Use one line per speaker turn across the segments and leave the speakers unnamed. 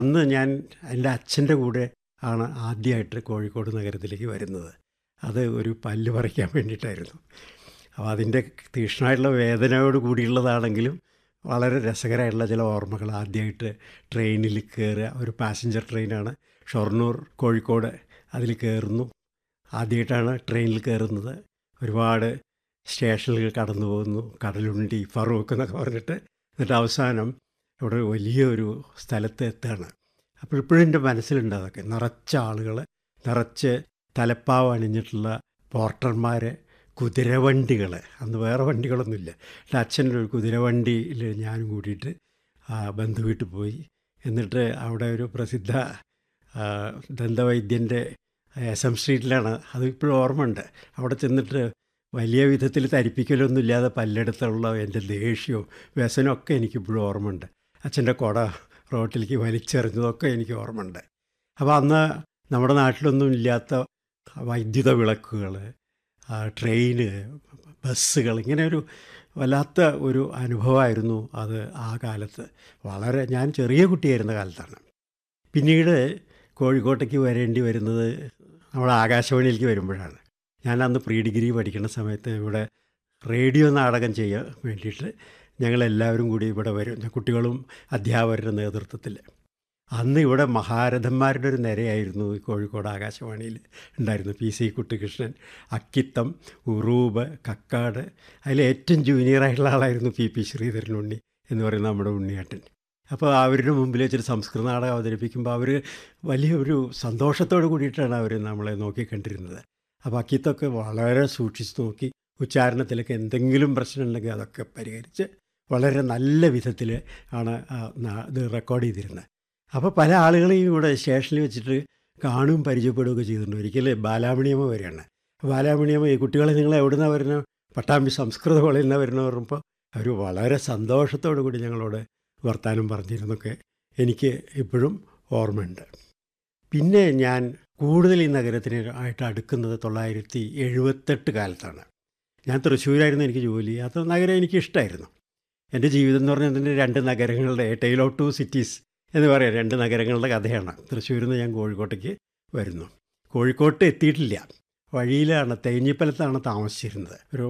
അന്ന് ഞാൻ എൻ്റെ അച്ഛൻ്റെ കൂടെ ആണ് ആദ്യമായിട്ട് കോഴിക്കോട് നഗരത്തിലേക്ക് വരുന്നത് അത് ഒരു പല്ല് പറിക്കാൻ വേണ്ടിയിട്ടായിരുന്നു അപ്പോൾ അതിൻ്റെ തീക്ഷ്ണമായിട്ടുള്ള വേദനയോട് കൂടിയുള്ളതാണെങ്കിലും വളരെ രസകരമായിട്ടുള്ള ചില ഓർമ്മകൾ ആദ്യമായിട്ട് ട്രെയിനിൽ കയറുക ഒരു പാസഞ്ചർ ട്രെയിനാണ് ഷൊർണൂർ കോഴിക്കോട് അതിൽ കയറുന്നു ആദ്യമായിട്ടാണ് ട്രെയിനിൽ കയറുന്നത് ഒരുപാട് സ്റ്റേഷനുകൾ കടന്നു പോകുന്നു കടലുണ്ടി ഫറൂഖ് എന്നൊക്കെ പറഞ്ഞിട്ട് എന്നിട്ട് അവസാനം ഇവിടെ വലിയൊരു സ്ഥലത്ത് എത്തുകയാണ് അപ്പോൾ ഇപ്പോഴും എൻ്റെ മനസ്സിലുണ്ട് അതൊക്കെ നിറച്ച ആളുകൾ നിറച്ച് തലപ്പാവ് അണിഞ്ഞിട്ടുള്ള പോർട്ടർമാർ കുതിരവണ്ടികൾ അന്ന് വേറെ വണ്ടികളൊന്നുമില്ല എൻ്റെ അച്ഛൻ്റെ ഒരു കുതിരവണ്ടിയിൽ ഞാനും കൂടിയിട്ട് ആ ബന്ധു വീട്ടിൽ പോയി എന്നിട്ട് അവിടെ ഒരു പ്രസിദ്ധ ആ, ദന്തവൈദ്യൻ്റെ എസ് എം സ്ട്രീറ്റിലാണ് അത് ഇപ്പോഴും ഓർമ്മയുണ്ട് അവിടെ ചെന്നിട്ട് വലിയ വിധത്തിൽ തരിപ്പിക്കലൊന്നും ഇല്ലാതെ പല്ലെടുത്തുള്ള എൻ്റെ ദേഷ്യവും വ്യസനവും ഒക്കെ എനിക്കിപ്പോഴും ഓർമ്മയുണ്ട് അച്ഛൻ്റെ കുട റോട്ടിലേക്ക് വലിച്ചെറിഞ്ഞതൊക്കെ എനിക്ക് ഓർമ്മയുണ്ട് അപ്പോൾ അന്ന് നമ്മുടെ നാട്ടിലൊന്നും ഇല്ലാത്ത വൈദ്യുത വിളക്കുകൾ ട്രെയിന് ബസ്സുകൾ ഇങ്ങനെ ഒരു വല്ലാത്ത ഒരു അനുഭവമായിരുന്നു അത് ആ കാലത്ത് വളരെ ഞാൻ ചെറിയ കുട്ടിയായിരുന്ന കാലത്താണ് പിന്നീട് കോഴിക്കോട്ടേക്ക് വരേണ്ടി വരുന്നത് നമ്മുടെ ആകാശവാണിയിലേക്ക് വരുമ്പോഴാണ് ഞാൻ അന്ന് പ്രീ ഡിഗ്രി പഠിക്കുന്ന സമയത്ത് ഇവിടെ റേഡിയോ നാടകം ചെയ്യാൻ വേണ്ടിയിട്ട് ഞങ്ങളെല്ലാവരും കൂടി ഇവിടെ വരും കുട്ടികളും അധ്യാപകരുടെ നേതൃത്വത്തിൽ അന്ന് ഇവിടെ മഹാരഥന്മാരുടെ ഒരു നിരയായിരുന്നു ഈ കോഴിക്കോട് ആകാശവാണിയിൽ ഉണ്ടായിരുന്നു പി സി കുട്ടികൃഷ്ണൻ അക്കിത്തം ഉറൂബ് കക്കാട് അതിൽ ഏറ്റവും ജൂനിയറായിട്ടുള്ള ആളായിരുന്നു പി പി ശ്രീധരൻ ഉണ്ണി എന്ന് പറയുന്ന നമ്മുടെ ഉണ്ണിയേട്ടൻ അപ്പോൾ അവരുടെ മുമ്പിൽ വെച്ചൊരു സംസ്കൃത നാടകം അവതരിപ്പിക്കുമ്പോൾ അവർ വലിയൊരു സന്തോഷത്തോട് കൂടിയിട്ടാണ് അവർ നമ്മളെ നോക്കിക്കണ്ടിരുന്നത് അപ്പോൾ അക്കിത്തൊക്കെ വളരെ സൂക്ഷിച്ച് നോക്കി ഉച്ചാരണത്തിലൊക്കെ എന്തെങ്കിലും പ്രശ്നം ഉണ്ടെങ്കിൽ അതൊക്കെ പരിഹരിച്ച് വളരെ നല്ല വിധത്തിൽ ആണ് ആ നാ- ഇത് റെക്കോർഡ് ചെയ്തിരുന്നത് അപ്പോൾ പല ആളുകളെയും ഇവിടെ സ്റ്റേഷനിൽ വെച്ചിട്ട് കാണും പരിചയപ്പെടുകയൊക്കെ ചെയ്തിട്ടുണ്ട് ഒരിക്കൽ ബാലാമണിയമ്മ വരെയാണ് ബാലാമണിയമ്മ ഈ കുട്ടികളെ നിങ്ങൾ എവിടെ നിന്നാണ് വരുന്നത് പട്ടാമ്പി സംസ്കൃത കോളേജിൽ നിന്നാണ് വരുന്നത് പറയുമ്പോൾ അവർ വളരെ സന്തോഷത്തോടു കൂടി ഞങ്ങളോട് വർത്തമാനം പറഞ്ഞിരുന്നൊക്കെ എനിക്ക് ഇപ്പോഴും ഓർമ്മയുണ്ട് പിന്നെ ഞാൻ കൂടുതൽ ഈ നഗരത്തിന് ആയിട്ട് അടുക്കുന്നത് തൊള്ളായിരത്തി എഴുപത്തെട്ട് കാലത്താണ് ഞാൻ തൃശ്ശൂരായിരുന്നു എനിക്ക് ജോലി അത് നഗരം എനിക്ക് ഇഷ്ടമായിരുന്നു എൻ്റെ ജീവിതം എന്ന് പറഞ്ഞാൽ അതിൻ്റെ രണ്ട് നഗരങ്ങളുടെ ടൈൽ ഓഫ് ടു സിറ്റീസ് എന്ന് പറയാം രണ്ട് നഗരങ്ങളുടെ കഥയാണ് തൃശ്ശൂരിൽ നിന്ന് ഞാൻ കോഴിക്കോട്ടേക്ക് വരുന്നു കോഴിക്കോട്ട് എത്തിയിട്ടില്ല വഴിയിലാണ് തേഞ്ഞിപ്പലത്താണ് താമസിച്ചിരുന്നത് ഒരു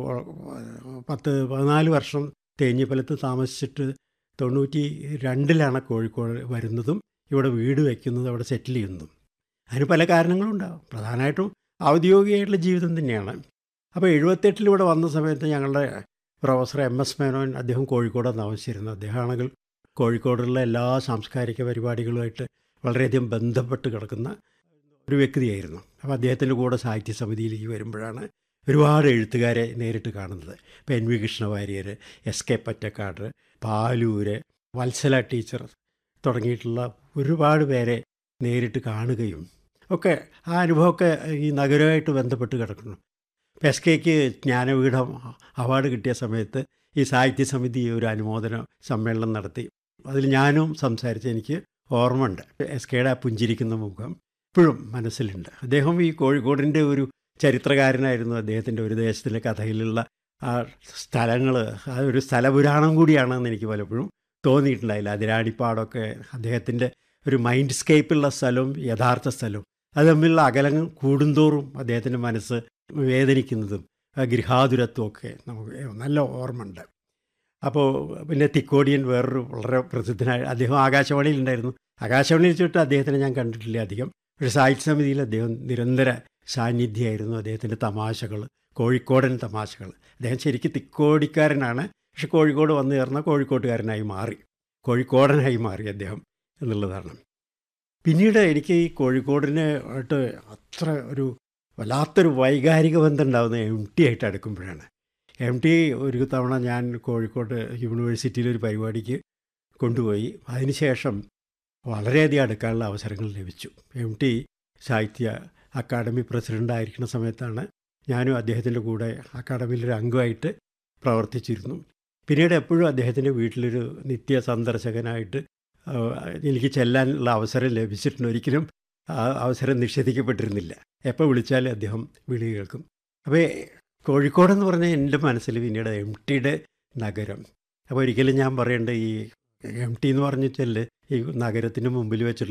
പത്ത് പതിനാല് വർഷം തേഞ്ഞിപ്പലത്ത് താമസിച്ചിട്ട് തൊണ്ണൂറ്റി രണ്ടിലാണ് കോഴിക്കോട് വരുന്നതും ഇവിടെ വീട് വയ്ക്കുന്നതും അവിടെ സെറ്റിൽ ചെയ്യുന്നതും അതിന് പല കാരണങ്ങളുണ്ടാകും പ്രധാനമായിട്ടും ഔദ്യോഗികമായിട്ടുള്ള ജീവിതം തന്നെയാണ് അപ്പോൾ എഴുപത്തെട്ടിൽ ഇവിടെ വന്ന സമയത്ത് ഞങ്ങളുടെ പ്രൊഫസർ എം എസ് മേനോൻ അദ്ദേഹം കോഴിക്കോടാണ് താമസിച്ചിരുന്നത് അദ്ദേഹമാണെങ്കിൽ കോഴിക്കോടുള്ള എല്ലാ സാംസ്കാരിക പരിപാടികളുമായിട്ട് വളരെയധികം ബന്ധപ്പെട്ട് കിടക്കുന്ന ഒരു വ്യക്തിയായിരുന്നു അപ്പോൾ അദ്ദേഹത്തിൻ്റെ കൂടെ സാഹിത്യ സമിതിയിലേക്ക് വരുമ്പോഴാണ് ഒരുപാട് എഴുത്തുകാരെ നേരിട്ട് കാണുന്നത് ഇപ്പോൾ N V Krishnavariar S K Pottekkatt Paloor Valsala teacher തുടങ്ങിയിട്ടുള്ള ഒരുപാട് പേരെ നേരിട്ട് കാണുകയും ഒക്കെ ആ അനുഭവമൊക്കെ ഈ നഗരമായിട്ട് ബന്ധപ്പെട്ട് കിടക്കുന്നു ഇപ്പം എസ് കെക്ക് ജ്ഞാനപീഠം അവാർഡ് കിട്ടിയ സമയത്ത് ഈ സാഹിത്യ സമിതി ഒരു അനുമോദന സമ്മേളനം നടത്തി അതിൽ ഞാനും സംസാരിച്ച് എനിക്ക് ഓർമ്മയുണ്ട് എസ് കെയുടെ ആ പുഞ്ചിരിക്കുന്ന മുഖം ഇപ്പോഴും മനസ്സിലുണ്ട് അദ്ദേഹം ഈ കോഴിക്കോടിൻ്റെ ഒരു ചരിത്രകാരനായിരുന്നു അദ്ദേഹത്തിൻ്റെ ഒരു ദേശത്തിലെ കഥയിലുള്ള ആ സ്ഥലങ്ങൾ ആ ഒരു സ്ഥലപുരാണം കൂടിയാണെന്ന് എനിക്ക് പലപ്പോഴും തോന്നിയിട്ടുണ്ടായില്ല അതിരാണിപ്പാടൊക്കെ അദ്ദേഹത്തിൻ്റെ ഒരു മൈൻഡ് സ്കേപ്പുള്ള സ്ഥലവും യഥാർത്ഥ സ്ഥലവും അത് തമ്മിലുള്ള അകലങ്ങൾ കൂടുന്തോറും അദ്ദേഹത്തിൻ്റെ മനസ്സ് വേദനിക്കുന്നതും ആ ഗൃഹാതുരത്വമൊക്കെ നമുക്ക് നല്ല ഓർമ്മയുണ്ട് അപ്പോൾ പിന്നെ തിക്കോടിയൻ വേറൊരു വളരെ പ്രസിദ്ധനായ അദ്ദേഹം ആകാശവാണിയിൽ ഉണ്ടായിരുന്നു ആകാശവാണിയിൽ വെച്ചിട്ട് അദ്ദേഹത്തിനെ ഞാൻ കണ്ടിട്ടില്ല അധികം പക്ഷേ സാഹിത്യ സമിതിയിൽ അദ്ദേഹം നിരന്തര സാന്നിധ്യമായിരുന്നു അദ്ദേഹത്തിൻ്റെ തമാശകൾ കോഴിക്കോടൻ തമാശകൾ അദ്ദേഹം ശരിക്കും തിക്കോടിക്കാരനാണ് പക്ഷെ കോഴിക്കോട് വന്നു ചേർന്ന കോഴിക്കോട്ടുകാരനായി മാറി കോഴിക്കോടനായി മാറി അദ്ദേഹം എന്നുള്ളതാണ് പിന്നീട് എനിക്ക് ഈ കോഴിക്കോടിനെ ആയിട്ട് അത്ര ഒരു വല്ലാത്തൊരു വൈകാരിക ബന്ധം ഉണ്ടാകുന്ന എം ടി ആയിട്ട് അടുക്കുമ്പോഴാണ് എം ടി ഒരു തവണ ഞാൻ കോഴിക്കോട് യൂണിവേഴ്സിറ്റിയിൽ ഒരു പരിപാടിക്ക് കൊണ്ടുപോയി അതിനുശേഷം വളരെയധികം അടുക്കാനുള്ള അവസരങ്ങൾ ലഭിച്ചു M T Sahitya Akademi president ആയിരിക്കുന്ന സമയത്താണ് ഞാനും അദ്ദേഹത്തിൻ്റെ കൂടെ അക്കാദമിയിലൊരു അംഗമായിട്ട് പ്രവർത്തിച്ചിരുന്നു പിന്നീട് എപ്പോഴും അദ്ദേഹത്തിൻ്റെ വീട്ടിലൊരു നിത്യ സന്ദർശകനായിട്ട് ആ, എനിക്ക് ചെല്ലാനുള്ള അവസരം ലഭിച്ചിട്ടുണ്ട് ഒരിക്കലും ആ അവസരം നിഷേധിക്കപ്പെട്ടിരുന്നില്ല എപ്പോൾ വിളിച്ചാലും അദ്ദേഹം വിളി കേൾക്കും അപ്പോൾ കോഴിക്കോടെന്ന് പറഞ്ഞാൽ എൻ്റെ മനസ്സിൽ പിന്നീട് എം ടിയുടെ നഗരം അപ്പോൾ ഒരിക്കലും ഞാൻ പറയേണ്ട ഈ എം ടി എന്ന് പറഞ്ഞിട്ടല്ലേ ഈ നഗരത്തിന് മുമ്പിൽ വെച്ചിട്ടുള്ള